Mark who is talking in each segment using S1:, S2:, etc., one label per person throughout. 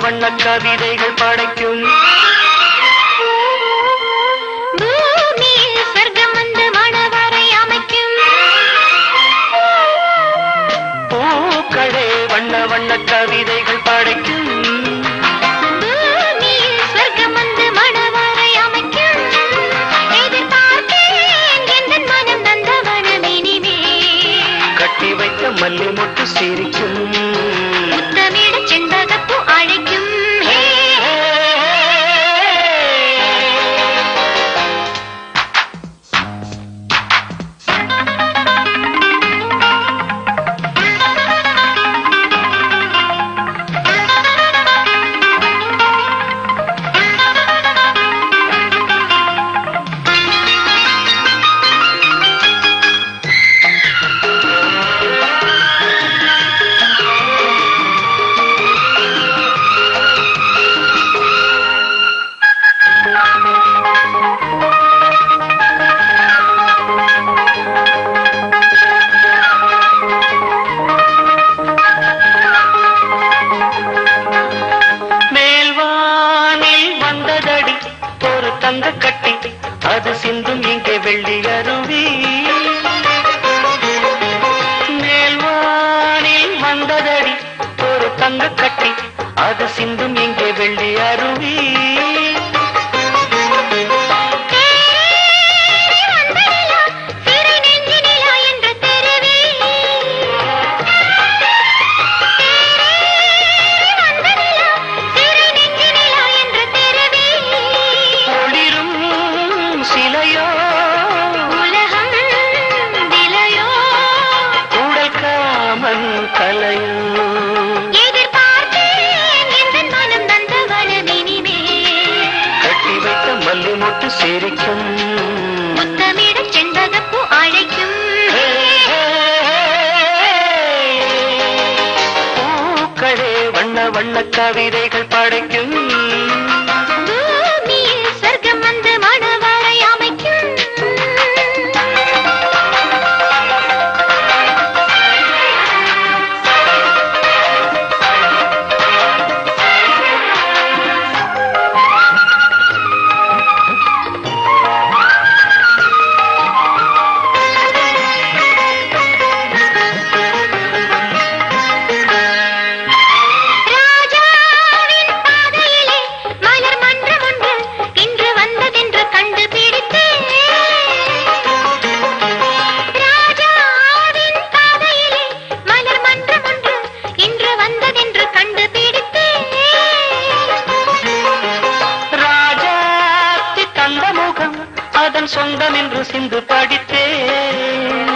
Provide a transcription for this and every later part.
S1: வண்ண கவிதைகள் படைக்கும்
S2: பூமியில் சொர்க்கம் வந்து மணவரை அமைக்கும்
S1: பூக்களே வண்ண வண்ண கவிதைகள் படைக்கும்
S2: பூமியில் சொர்க்கம் வந்து மணவரை அமைக்கும் எதிர்பார்த்தேன் எந்தன் மனம் தந்தவனம் இனிமேல்
S1: கட்டி வைத்த மல்லி மொட்டு சிரிக்கும்
S2: முத்தமிட செண்பகப்பூ அழைக்கும் ஹே
S1: மேல்வானில் வந்ததடி ஒரு தங்க கட்டி அது சிந்தும் இங்கே வெள்ளி அருவி மேல்வானில் வந்ததடி ஒரு தங்க கட்டி அது சிந்தும் இங்கே வெள்ளி அருவி
S2: வந்தனிலா, சிறை நெஞ்சினிலா என்ற தெருவே. வந்தனிலா, சிறை நெஞ்சினிலா என்ற தெருவே.
S1: ஒளிரும் சிலையோ
S2: உலகம் விலையோ,
S1: உடைக்காமன் கலையோ
S2: எதிர்பார்த்தேன் எந்தன் மனம் தந்தவனம் இனிமேல்.
S1: கட்டி வைத்த மல்லி மொட்டு சிரிக்கும்
S2: முத்தமிடச் செண்பகப்பூ அழைக்கும்
S1: பூக்களே வண்ண வண்ண கவிதைகள் படைக்கும்
S2: பூமியில் சொர்க்கம் வந்து மணவரை அமைக்கும் ராஜாவின் பாதையிலே மலர் மன்றம் ஒன்று இன்று வந்ததென்று கண்டுபிடித்தேன் ராஜாவின் பாதையிலே மலர் மன்றம் ஒன்று இன்று வந்ததென்று கண்டுபிடித்தேன்
S1: ராஜாத்தி தந்த முகம் அதன் சொந்தம் என்று சிந்து படித்தேன்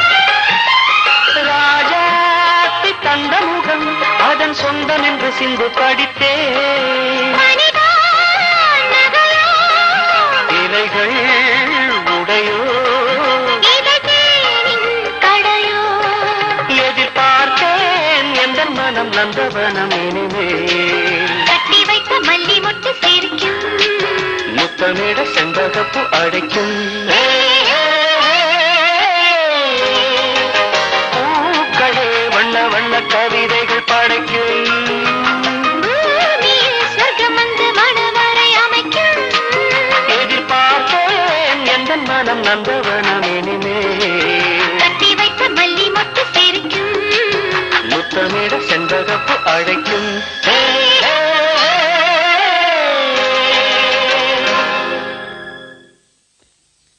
S1: ராஜாத்தி தந்த முகம் அதன் சொந்தம் என்று சிந்து படித்தேன்
S2: மனிதா நகையோ
S1: இலைகள் உடையோ
S2: இதழேனின் கடையோ
S1: எதிர்பார்த்தேன் எந்த மனம் நந்தவனம் இனிமேல்
S2: கட்டி வைத்த மல்லி மொட்டு சிரிக்கும்
S1: முத்தமிட செண்பகப்பு அடைக்கும் பூக்களே வண்ண வண்ண கவிதைகள் படைக்கும்
S2: பூமியில் சொர்க்கம் வந்து மணவரை அமைக்கும்
S1: எதிர்பார்த்தேன் எந்த மனம் நந்தவனம் இனிமேல்
S2: கட்டி வைத்த மல்லி மொட்டு சிரிக்கும்
S1: முத்தமிட செண்பகப்பு